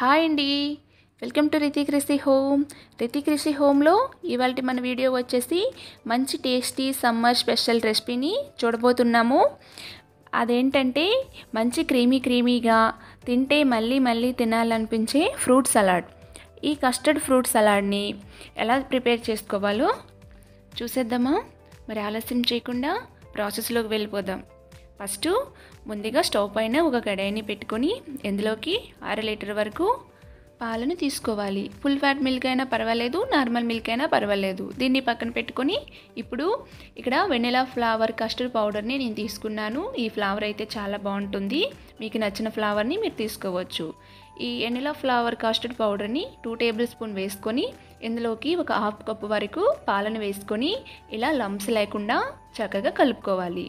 hi అండి welcome to Hrithik Rishi home Hrithik Rishi హోమ్లో ఇవాళ మన వీడియో వచ్చేసి మంచి టేస్టీ సమ్మర్ స్పెషల్ రెసిపీని చూడబోతున్నాము అదేంటంటే మంచి క్రీమీ క్రీమీగా తింటే మళ్ళీ మళ్ళీ తినాలనిపించే ఫ్రూట్ సలాడ్ ఈ కస్టర్డ్ ఫ్రూట్ సలాడ్ని ఎలా ప్రిపేర్ చేసుకోవాలో చూసేద్దామా మరి ఆలస్యం చేయకుండా ప్రాసెస్లోకి వెళ్ళిపోదాం ఫస్ట్ ముందుగా స్టవ్ పైన ఒక కడాయిని పెట్టుకొని ఇందులోకి అర లీటర్ వరకు పాలను తీసుకోవాలి ఫుల్ ఫ్యాట్ మిల్క్ అయినా పర్వాలేదు నార్మల్ మిల్క్ అయినా పర్వాలేదు దీన్ని పక్కన పెట్టుకొని ఇప్పుడు ఇక్కడ వెనిలా ఫ్లవర్ కస్టర్డ్ పౌడర్ని నేను తీసుకున్నాను ఈ ఫ్లవర్ అయితే చాలా బాగుంటుంది మీకు నచ్చిన ఫ్లవర్ని మీరు తీసుకోవచ్చు ఈ వెనిలా ఫ్లవర్ కస్టర్డ్ పౌడర్ని టూ టేబుల్ స్పూన్ వేసుకొని ఇందులోకి ఒక హాఫ్ కప్ వరకు పాలను వేసుకొని ఇలా లంప్స్ లేకుండా చక్కగా కలుపుకోవాలి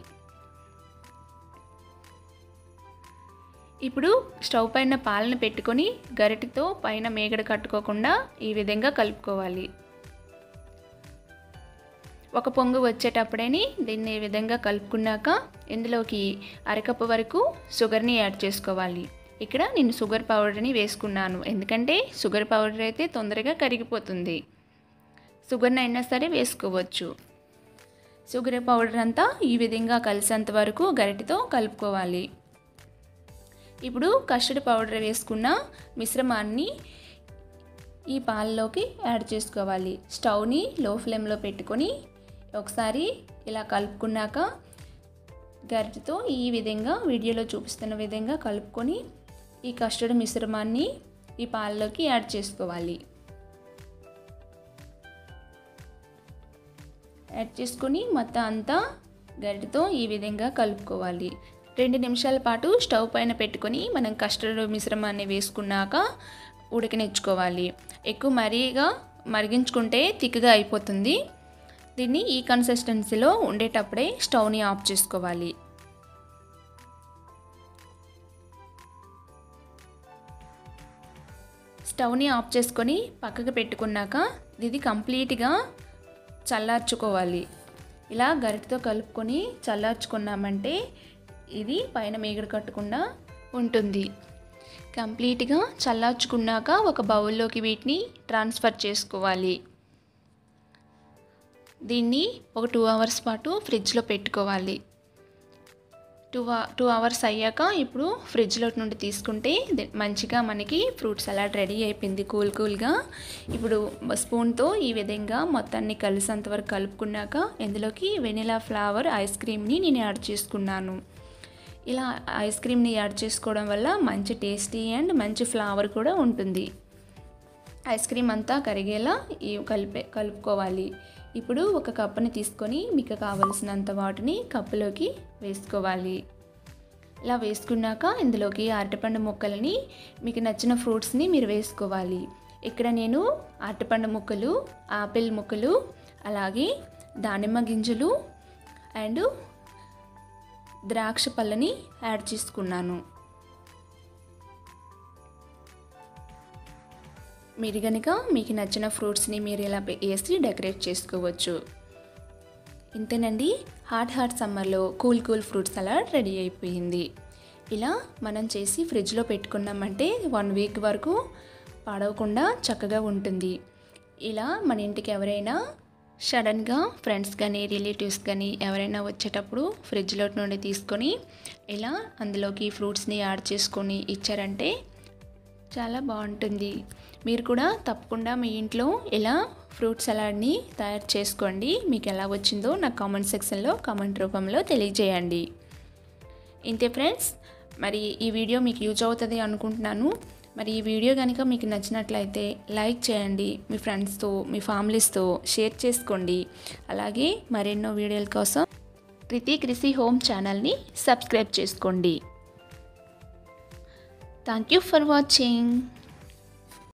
ఇప్పుడు స్టవ్ పైన పాలను పెట్టుకొని గరిటెతో పైన మేగడ కట్టుకోకుండా ఈ విధంగా కలుపుకోవాలి ఒక పొంగు వచ్చేటప్పుడేని దీన్ని ఈ విధంగా కలుపుకున్నాక ఇందులోకి అరకప్పు వరకు షుగర్ని యాడ్ చేసుకోవాలి ఇక్కడ నేను షుగర్ పౌడర్ని వేసుకున్నాను ఎందుకంటే షుగర్ పౌడర్ అయితే తొందరగా కరిగిపోతుంది షుగర్ని అయినా సరే వేసుకోవచ్చు షుగర్ పౌడర్ అంతా ఈ విధంగా కలిసేంత వరకు గరిటెతో కలుపుకోవాలి ఇప్పుడు కస్టర్డ్ పౌడర్ వేసుకున్న మిశ్రమాన్ని ఈ పాలలోకి యాడ్ చేసుకోవాలి స్టవ్ని లో ఫ్లేమ్లో పెట్టుకొని ఒకసారి ఇలా కలుపుకున్నాక గరిటెతో ఈ విధంగా వీడియోలో చూపిస్తున్న విధంగా కలుపుకొని ఈ కస్టర్డ్ మిశ్రమాన్ని ఈ పాలలోకి యాడ్ చేసుకోవాలి యాడ్ చేసుకొని మొత్తం అంతా గరిటెతో ఈ విధంగా కలుపుకోవాలి రెండు నిమిషాల పాటు స్టవ్ పైన పెట్టుకొని మనం కస్టర్డ్ మిశ్రమాన్ని వేసుకున్నాక ఉడకనిచ్చుకోవాలి ఎక్కువ మరీగా మరిగించుకుంటే తిక్కగా అయిపోతుంది దీన్ని ఈ కన్సిస్టెన్సీలో ఉండేటప్పుడే స్టవ్ని ఆఫ్ చేసుకోవాలి స్టవ్ని ఆఫ్ చేసుకొని పక్కకు పెట్టుకున్నాక ఇది కంప్లీట్గా చల్లార్చుకోవాలి ఇలా గరిటతో కలుపుకొని చల్లార్చుకున్నామంటే ఇది పైన మేగడ కట్టకుండా ఉంటుంది కంప్లీట్గా చల్లార్చుకున్నాక ఒక బౌల్లోకి వీటిని ట్రాన్స్ఫర్ చేసుకోవాలి దీన్ని ఒక టూ అవర్స్ పాటు ఫ్రిడ్జ్లో పెట్టుకోవాలి టూ టూ అవర్స్ అయ్యాక ఇప్పుడు ఫ్రిడ్జ్లో నుండి తీసుకుంటే మంచిగా మనకి ఫ్రూట్ సలాడ్ రెడీ అయిపోయింది కూల్ కూల్గా ఇప్పుడు స్పూన్తో ఈ విధంగా మొత్తాన్ని కలిసేంత వరకు కలుపుకున్నాక ఇందులోకి వెనిలా ఫ్లేవర్ ఐస్ క్రీమ్ని నేను యాడ్ చేసుకున్నాను ఇలా ఐస్ క్రీమ్ని యాడ్ చేసుకోవడం వల్ల మంచి టేస్టీ అండ్ మంచి ఫ్లేవర్ కూడా ఉంటుంది ఐస్ క్రీమ్ అంతా కరిగేలా ఈ కలిపే కలుపుకోవాలి ఇప్పుడు ఒక కప్పుని తీసుకొని మీకు కావలసినంత వాటిని కప్పులోకి వేసుకోవాలి ఇలా వేసుకున్నాక ఇందులోకి అరటిపండు ముక్కలని మీకు నచ్చిన ఫ్రూట్స్ని మీరు వేసుకోవాలి ఇక్కడ నేను అరటిపండు ముక్కలు ఆపిల్ ముక్కలు అలాగే దానిమ్మ గింజలు అండ్ ద్రాక్ష పళ్ళని యాడ్ చేసుకున్నాను మీరు కనుక మీకు నచ్చిన ఫ్రూట్స్ని మీరు ఇలా వేసి డెకరేట్ చేసుకోవచ్చు ఇంతేనండి హాట్ హాట్ సమ్మర్లో cool cool fruit salad ready అయిపోయింది ఇలా మనం చేసి ఫ్రిడ్జ్లో పెట్టుకున్నామంటే వన్ వీక్ వరకు పాడవకుండా చక్కగా ఉంటుంది ఇలా మన ఇంటికి ఎవరైనా సడన్గా ఫ్రెండ్స్ కానీ రిలేటివ్స్ కానీ ఎవరైనా వచ్చేటప్పుడు ఫ్రిడ్జ్లో నుండి తీసుకొని ఇలా అందులోకి ఫ్రూట్స్ని యాడ్ చేసుకొని ఇచ్చారంటే చాలా బాగుంటుంది మీరు కూడా తప్పకుండా మీ ఇంట్లో ఇలా ఫ్రూట్ సలాడ్ని తయారు చేసుకోండి మీకు ఎలా వచ్చిందో నాకు కామెంట్ సెక్షన్లో కామెంట్ రూపంలో తెలియజేయండి ఇంతే ఫ్రెండ్స్ మరి ఈ వీడియో మీకు యూజ్ అవుతుంది అనుకుంటున్నాను మరి ఈ వీడియో కనుక మీకు నచ్చినట్లయితే లైక్ చేయండి మీ ఫ్రెండ్స్తో మీ ఫ్యామిలీస్తో షేర్ చేసుకోండి అలాగే మరెన్నో వీడియోల కోసం రితిక్ రిసి హోమ్ ఛానల్ని సబ్స్క్రైబ్ చేసుకోండి థ్యాంక్ యూ ఫర్ వాచింగ్